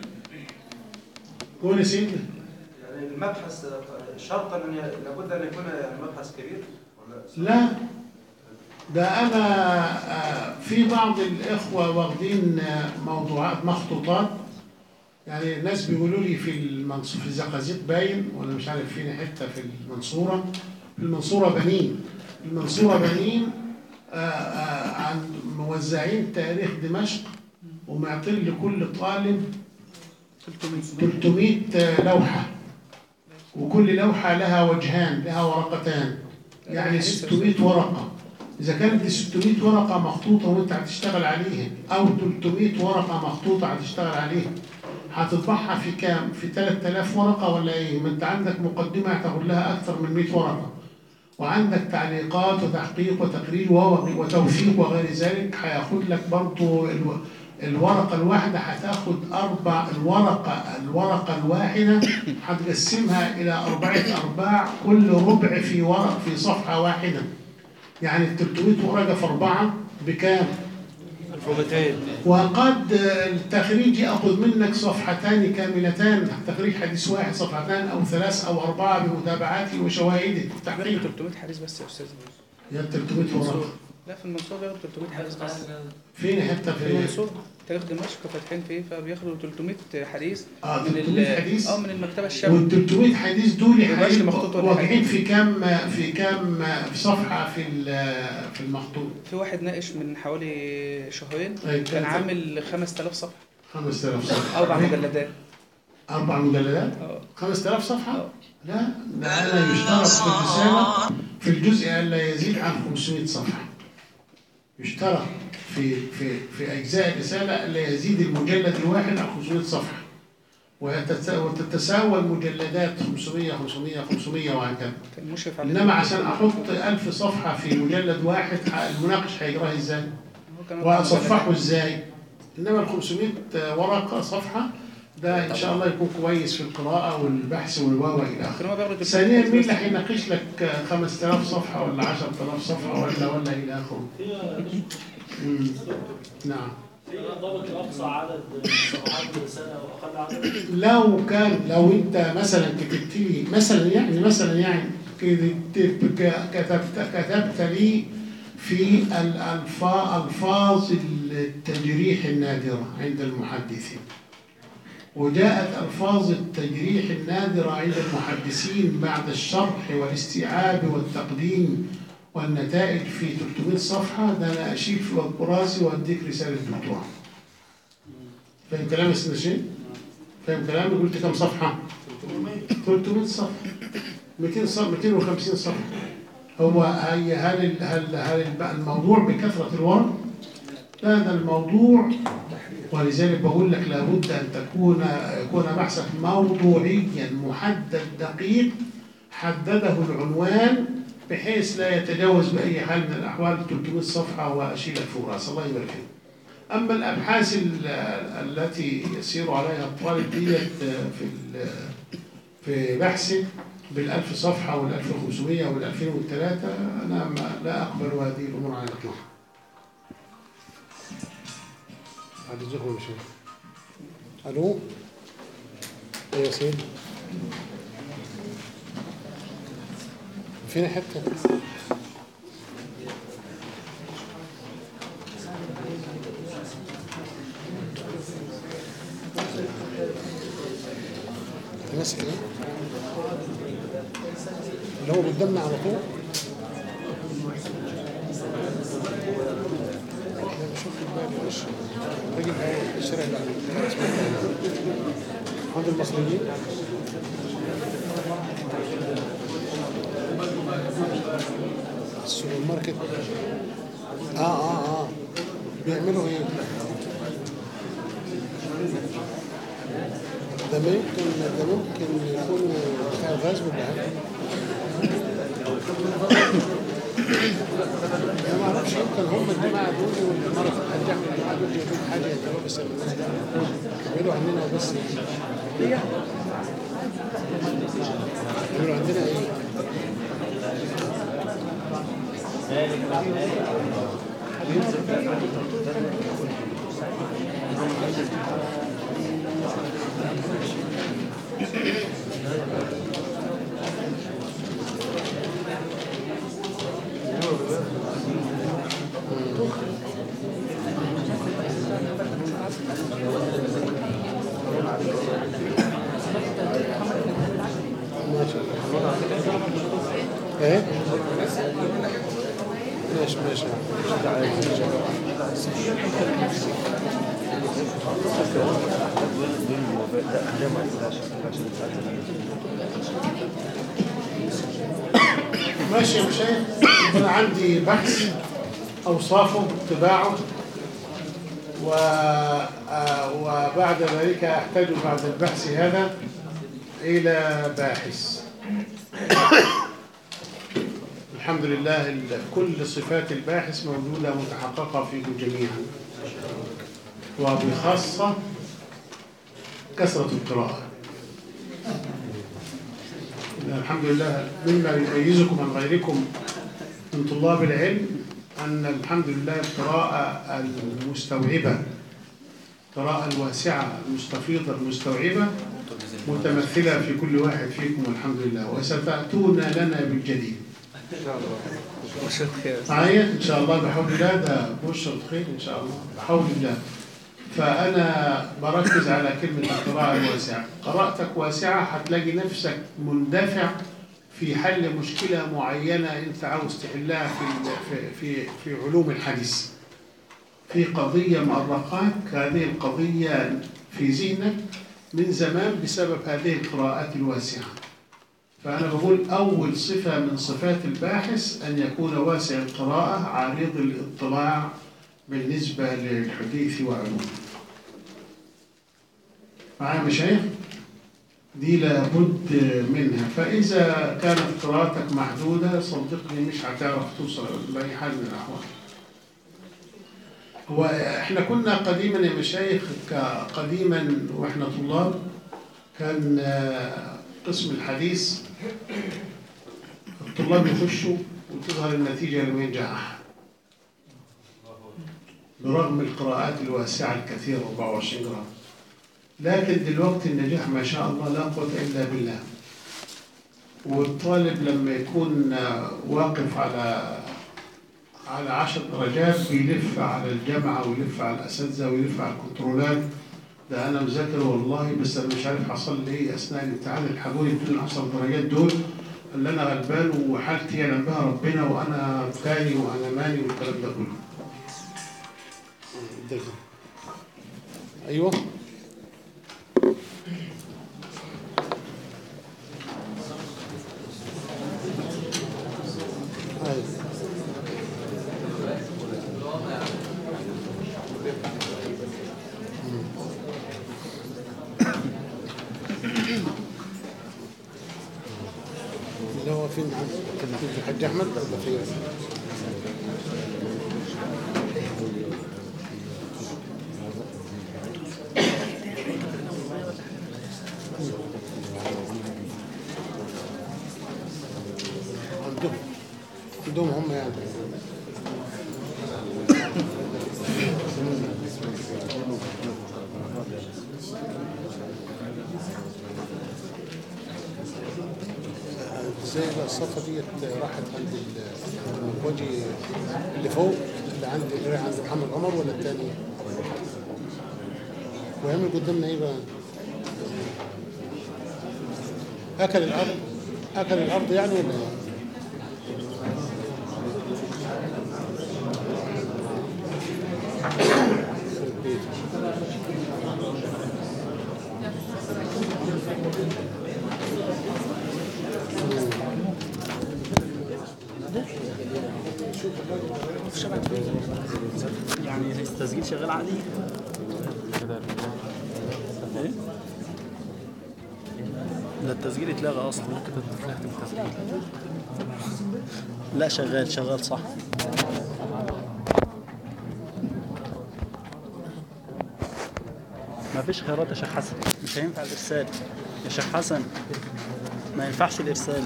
قول يا سيدنا يعني المبحث شرطا ان لابد ان يكون يعني مبحث كبير ولا لا ده انا آه، في بعض الاخوه واخدين آه، موضوعات مخطوطات يعني الناس بيقولوا لي في المنصور في الزقازيق باين ولا مش عارف فين حته في المنصوره في المنصوره بنين المنصوره بنين آه، آه، عند موزعين تاريخ دمشق ومعطين لكل طالب 300 لوحه وكل لوحة لها وجهان لها ورقتان يعني 600 ورقة إذا كانت دي 600 ورقة مخطوطة وأنت هتشتغل عليها أو 300 ورقة مخطوطة هتشتغل عليها هتطبعها في كام؟ في 3000 ورقة ولا إيه؟ ما أنت عندك مقدمة هتاخد لها أكثر من 100 ورقة وعندك تعليقات وتحقيق وتقرير و- وتوثيق وغير ذلك هياخد لك برضو الو- الورقة الواحدة هتاخد أربع الورقة الورقة الواحدة هتقسمها إلى أربعة أرباع كل ربع في ورق في صفحة واحدة يعني ال 300 ورقة في أربعة بكام؟ 1200 وقد التخريج يأخذ منك صفحتان كاملتان تخريج حديث واحد صفحتان أو ثلاث أو أربعة بمتابعاته وشواهده بياخدوا تحقيق 300 حديث بس يا استاذ يا 300 ورقة لا في المنصور بياخدوا 300 حديث بس فين حتى في في المنصور تاريخ دمشق فاتحين فيه فبياخدوا 300 حديث اه من 300 ال- حديث اه من المكتبه الشامله وال 300 حديث دول مبقاش هيبقوا مخطوط ولا واقعين حاجة. في كام في كام صفحة في ال- في المخطوط في واحد ناقش من حوالي شهرين أي، كان كان- عامل 5000 صفحه 5000 صفحة اربع مجلدات أربع مجلدات اه 5000 صفحة آه. لا ده أنا يشترط في الرسالة في الجزء ألا يزيد عن 500 صفحة يشترط في في في أجزاء الرسالة ألا يزيد المجلد الواحد عن 500 صفحة ويتس- وتتساوى المجلدات 500 500 500 وهكذا كان مشرف على إنما عشان أحط 1000 صفحة في مجلد واحد ح- المناقش هيقراها إزاي؟ هو كان أربع وأصفحه مجلدات. إزاي؟ إنما ال 500 ورقة صفحة ده إن شاء الله يكون كويس في القراءة والبحث والواو إلى آخره. كان هو بياخدوا 300 ثانيا حديث مين بس. اللي هيناقش لك 5000 صفحة ولا 10000 صفحة ولا ولا إلى آخره؟ هي مم. نعم في ضابط اقصى عدد من صفحات الرساله واقل عدد لو كان لو أنت مثلا كتبت لي مثلا يعني مثلا يعني كتبت كتبت كتبت لي في الألفاظ ألفاظ التجريح النادرة عند المحدثين وجاءت ألفاظ التجريح النادرة عند المحدثين بعد الشرح والاستيعاب والتقديم والنتائج في 300 صفحة ده أنا أشيل في راسي وأديك رسالة دكتوراه. فاهم كلامي يا سيدنا شيخ؟ فاهم كلامي؟ قلت كم صفحة؟ 300 صفحة 200 صفحة 250 صفحة هو هي هل ال- هل هل الب- الموضوع بكثرة الورق؟ لا ده الموضوع ولذلك بقول لك لابد ان تكون يكون بحثك موضوعيا محدد دقيق حدده العنوان بحيث لا يتجاوز باي حال من الاحوال 300 صفحه واشيلك فوق راس الله يبارك فيك. اما الابحاث ال- التي يسير عليها الطالب ديت في ال- في بحثه بالألف صفحة والألف وخمسمية والألفين والثلاثة أنا ما لا أقبل هذه الأمور على الإطلاق. بعد الظهر يا شيخ. ألو؟ أيوة يا سيدي. فين حتة؟ أنت ماسك إيه؟ اللي هو قدامنا على طول لا بشوف الباقي وش راجل هاي الشارع اللي عند المصريين السوبر ماركت اه اه اه بيعملوا ايه؟ ده ممكن ده ممكن يكونوا بتاع غاز ولا حاجه انا ما اعرفش يمكن هم الجماعه دول والمره في الحاج احمد الجماعه دول يجيبوا حاجه يعملوا بس الناس ده يعملوا عندنا بس ايه يعملوا عندنا ايه؟ ماشي ايه؟ ماشي ماشي ماشي يا مشايخ أنا عندي بحث أوصافه اتباعه و... آه، وبعد ذلك أحتاج بعد البحث هذا إلى باحث الحمد لله ال- كل صفات الباحث موجودة متحققة فيكم جميعا وبخاصة كثرة القراءة الحمد لله مما يميزكم عن غيركم من طلاب العلم أن الحمد لله القراءة المستوعبة القراءة الواسعة المستفيضة المستوعبة متمثلة في كل واحد فيكم والحمد لله وستأتون لنا بالجديد معايا إن شاء الله بحول الله ده بشرة خير إن شاء الله بحول الله فأنا بركز على كلمة القراءة الواسعة قراءتك واسعة هتلاقي نفسك مندفع في حل مشكلة معينة أنت عاوز تحلها في ال- في في, في علوم الحديث في قضية مؤرقاك هذه القضية في ذهنك من زمان بسبب هذه القراءات الواسعة فأنا بقول أول صفة من صفات الباحث أن يكون واسع القراءة عريض الاطلاع بالنسبة للحديث وعلومه معايا مشايخ؟ دي لابد منها فإذا كانت قراءتك محدودة صدقني مش هتعرف توصل لأي حال من الأحوال هو احنا كنا قديما يا مشايخ ك- قديما واحنا طلاب كان آه، قسم الحديث الطلاب يخشوا وتظهر النتيجة لمن ينجح برغم القراءات الواسعة الكثيرة 24 جرام لكن دلوقتي النجاح ما شاء الله لا قوة إلا بالله والطالب لما يكون آه، واقف على على عشر درجات بيلف على الجامعة ويلف على الأساتذة ويلف على الكنترولات ده أنا مذاكر والله بس أنا مش عارف حصل لي إيه أثناء الامتحان الحقوني بدون عشر درجات دول اللي أنا غلبان وحالتي يعلم بها ربنا وأنا كاني وأنا ماني والكلام ده كله. ده- أيوه أيوه اللي هو فين في الحاج احمد ولا فين؟ عندهم عندهم هم يعني ازاي بقى الصفة ديت راحت عند ال- المكواجي اللي فوق اللي عند اللي رايح عند محمد عمر ولا التاني؟ ويعمل قدامنا ايه بقى؟ اكل الارض اكل الارض يعني ولا ايه؟ يخرب بيته. يعني التسجيل شغال عادي ايه ده التسجيل اتلغى اصلا ممكن تتفتح التسجيل لا شغال شغال صح ما فيش خيارات يا شيخ حسن مش هينفع الارسال يا شيخ حسن ما ينفعش الارسال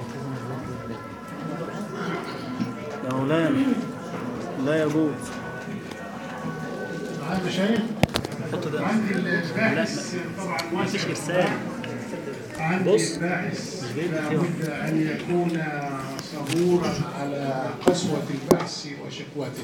يا مولانا لا يجوز معايا مشايخ؟ حط ده عندي الباحث طبعا ما فيش واسع ارسال عندي بص، الباحث مش جايب لي لابد أن يكون صبورا على قسوة البحث وشكوته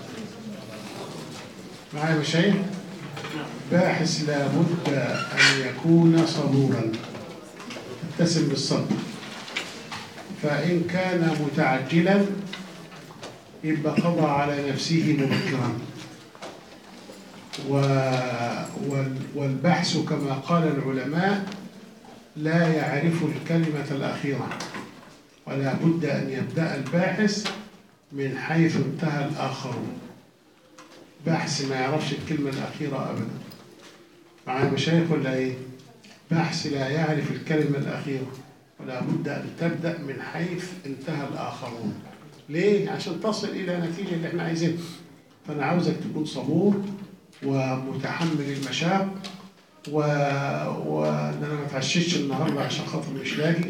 معايا مشايخ؟ باحث لابد أن يكون صبورا اتسم بالصبر فإن كان متعجلا يبقى قضى على نفسه مبكرا و... وال... والبحث كما قال العلماء لا يعرف الكلمة الأخيرة ولا بد أن يبدأ الباحث من حيث انتهى الآخرون بحث ما يعرفش الكلمة الأخيرة أبدا معايا مشايخ ولا إيه؟ بحث لا يعرف الكلمة الأخيرة ولا بد أن تبدأ من حيث انتهى الآخرون ليه؟ عشان تصل إلى نتيجة اللي احنا عايزينها فأنا عاوزك تكون صبور ومتحمل المشاق و... وإن أنا ما اتعشيتش النهاردة عشان خاطر مش لاقي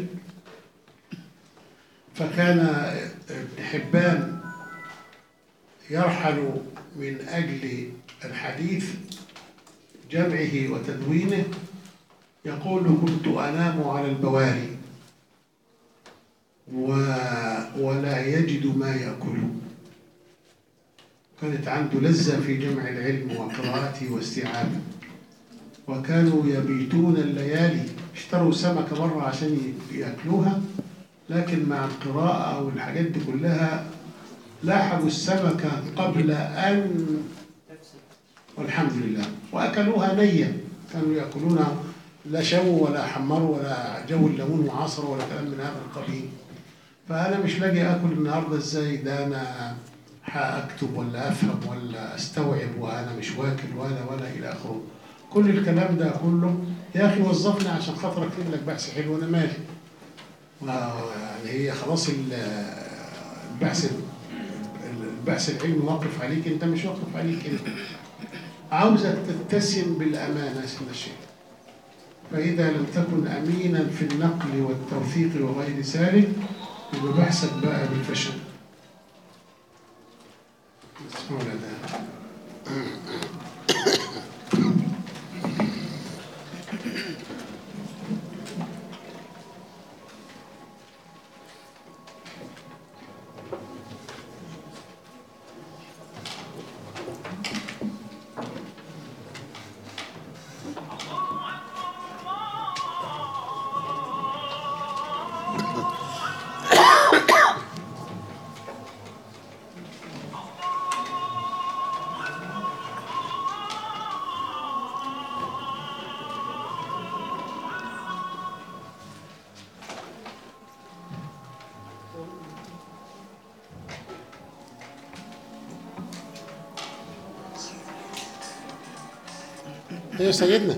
فكان ابن حبان يرحل من أجل الحديث جمعه وتدوينه يقول كنت أنام على البواري و... ولا يجد ما يأكل كانت عنده لذة في جمع العلم وقراءته واستيعابه وكانوا يبيتون الليالي اشتروا سمكة مرة عشان يأكلوها لكن مع القراءة والحاجات دي كلها لاحظوا السمكة قبل أن والحمد لله وأكلوها نية كانوا يأكلونها لا شووا ولا حمروا ولا جو الليمون وعصروا ولا كلام من هذا القبيل فأنا مش لاقي آكل النهاردة إزاي ده أنا هأكتب ولا أفهم ولا أستوعب وأنا مش واكل ولا ولا إلى آخره كل الكلام ده كله يا أخي وظفني عشان خاطر أكتب لك بحث حلو أنا مالي يعني هي خلاص ال- البحث البحث العلمي واقف عليك أنت مش واقف عليك أنت عاوزك تتسم بالأمانة يا سيدنا الشيخ فإذا لم تكن أمينا في النقل والتوثيق وغير ذلك يبقى بحثك بقى بالفشل اسمعوا ده ايه يا سيدنا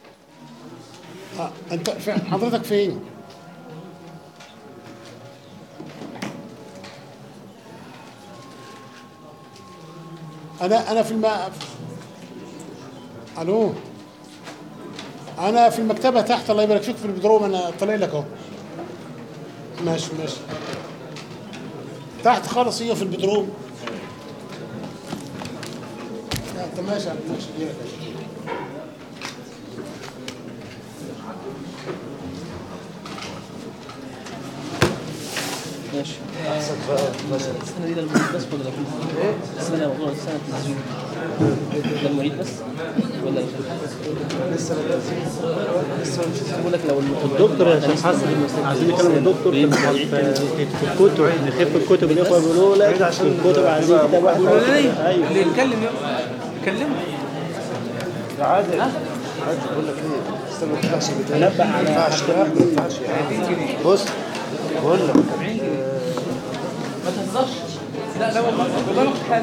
آه انت في حضرتك فين انا انا في الم الو انا في المكتبه تحت الله يبارك فيك في البدروم انا طالع لك اهو ماشي ماشي تحت خالص هي في البدروم لا، انت ماشي ماشي دي لك. ماشي احسن بقى مثلا السنة دي للمعيد بس ولا لكم؟ ايه؟ السنة موضوع السنة التنزيل للمعيد بس ولا لسه لسه مش بقول لك لو الدكتور يا شيخ حسن عايزين نكلم الدكتور في في الكتب نخف الكتب الاخوه بيقولوا لك في الكتب عايزين كتاب واحد ايوه اللي يتكلم كلمه عادي عادي بقول لك ايه استنى ما تفتحش البتاع انبه ما على ينفعش ما ينفعش بص بقول لك ما تهزرش لا لا والله والله ما في حاجه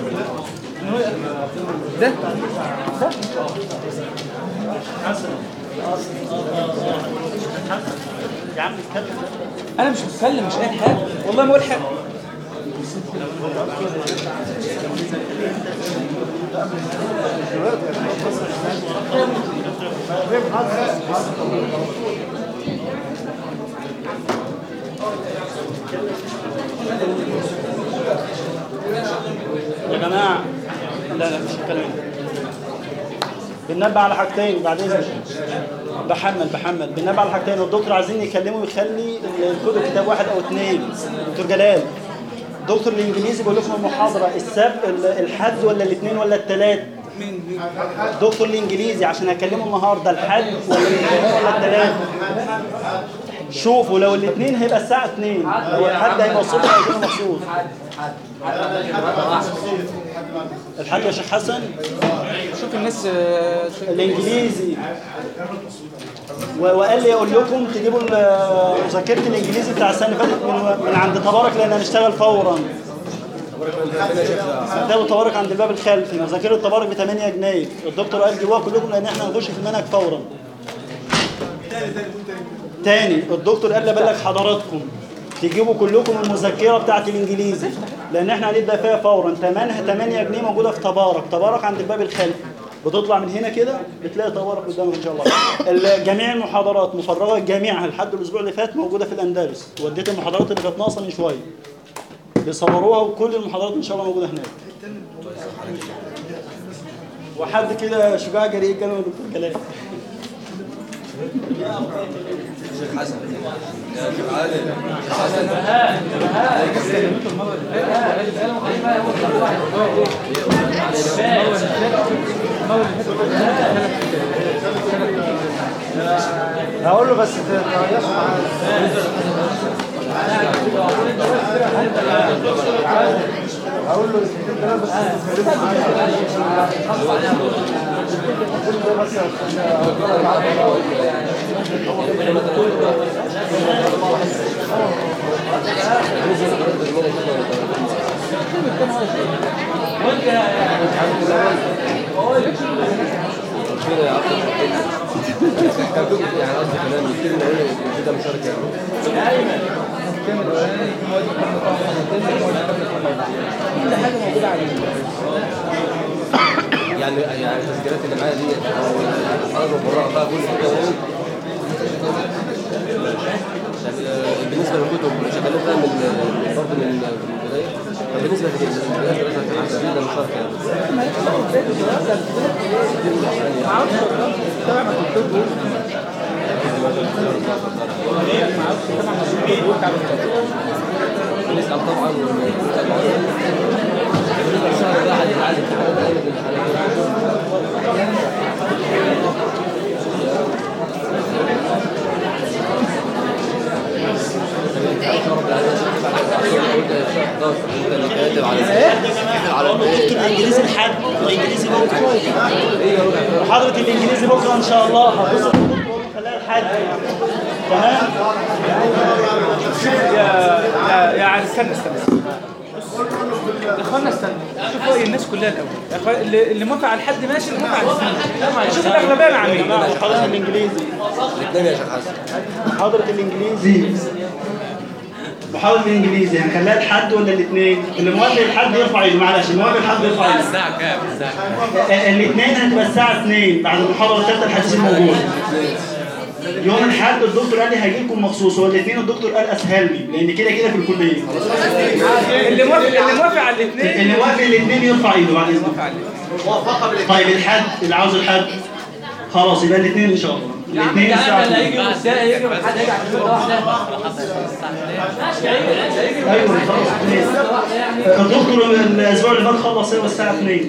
ده ده يا عم اتكلم انا مش بتكلم مش قايل حاجه والله ما بقول حاجه يا جماعه لا لا مش هتكلم بننبه على حاجتين بعد اذنك بحمل بحمل بننبه على حاجتين الدكتور عايزين يكلموا يخلي الكتب كتاب واحد او اثنين دكتور جلال دكتور الانجليزي بيقول لكم المحاضره السبت الحد ولا الاثنين ولا الثلاث دكتور الانجليزي عشان اكلمه النهارده الحد ولا الاثنين ولا الثلاث شوفوا لو الاثنين هيبقى الساعه 2 لو الحد هيبقى الصبح هيكون مخصوص الحد يا شيخ حسن شوف الناس آه، الانجليزي و- وقال لي اقول لكم تجيبوا ال- مذكره الانجليزي بتاع السنه اللي فاتت من, من عند تبارك لان هنشتغل فورا ده تبارك عند الباب الخلفي مذاكره تبارك ب 8 جنيه الدكتور قال جيبوها كلكم لان احنا هنخش في المنهج فورا تاني الدكتور قال لي ابلغ حضراتكم تجيبوا كلكم المذكره بتاعت الانجليزي لان احنا هنبدا فيها فورا ثمنها 8 جنيه موجوده في تبارك تبارك عند الباب الخلفي بتطلع من هنا كده بتلاقي تبارك قدامك ان شاء الله ال- جميع المحاضرات مفرغه جميعها لحد الاسبوع اللي فات موجوده في الاندلس وديت المحاضرات اللي كانت ناقصه من شويه بيصوروها وكل المحاضرات ان شاء الله موجوده هناك وحد كده شجاع جريء كلمه دكتور جلال شيخ حسن يا شيخ عادل شيخ حسن هقول له بس تريحوا معاه هقول له الاثنين دول بس تتكلموا معاه بس كده يا عبد كان كنت يعني قصدي كلام الكلمه هنا كده مشاركه يعني يعني التسجيلات اللي معايا دي حضرتك بقراها بقى كل كده يعني آه، بالنسبه للكتب شغالين فيها من برضه من من البدايه فبالنسبه للتسجيلات ده مشاركه يعني بنسأل طبعا الشهر ده هنتعلم على دكتور الانجليزي الحد الانجليزي بكره محاضره الانجليزي بكره ان شاء الله هتصل بالدكتور خليها الحد تمام يا يا عاد استنى استنى يا اخوانا استنى شوف راي الناس كلها الاول يا اخوان اللي اللي موافق على الحد ماشي اللي موافق على الاثنين شوف الاغلبيه مع مين محاضره الانجليزي الاثنين يا شيخ حسن محاضره الانجليزي محاضره الانجليزي هنخليها الحد ولا الاثنين اللي موافق الحد يرفع ايده معلش اللي موافق الحد يرفع ايده الساعه كام الساعه الاثنين هتبقى الساعه 2 بعد المحاضره الثالثه الحديث الموجود يوم الاحد الدكتور قال لي هاجي لكم مخصوص هو الاثنين الدكتور قال اسهل لي لان كده كده في الكليه اللي موافق اللي موافق على الاثنين اللي موافق الاثنين يرفع ايده بعد اذنك موافق على الاثنين طيب الحد اللي عاوز الحد خلاص يبقى الاثنين ان شاء الله الاثنين الساعه 2 ايوه خلاص اثنين. الدكتور الاسبوع اللي فات خلص هو الساعه 2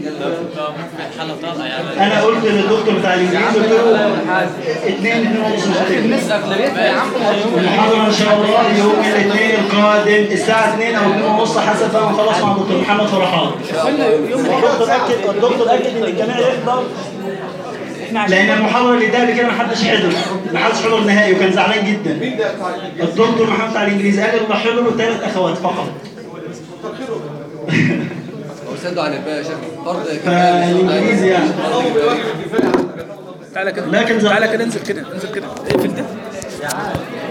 انا قلت للدكتور بتاع الانجليزي قلت له 2 2 ونص مش هتفرق المحاضرة إن شاء الله يوم الاثنين القادم الساعة 2 أو 2 ونص حسب ما نخلص مع دكتور محمد فرحان. الدكتور أكد الدكتور أكد إن الجميع يحضر لأن المحاضرة اللي اداها قبل كده ما حدش حضر، ما حدش حضر نهائي وكان زعلان جدا. الدكتور محمد بتاع الإنجليزي قال اللي حضروا ثلاث أخوات فقط. وسدوا عن الباقي يا شيخ فرض كفايه فالإنجليزي يعني. تعالى كده لكن زي- تعالى كده انزل كده انزل كده اقفل ده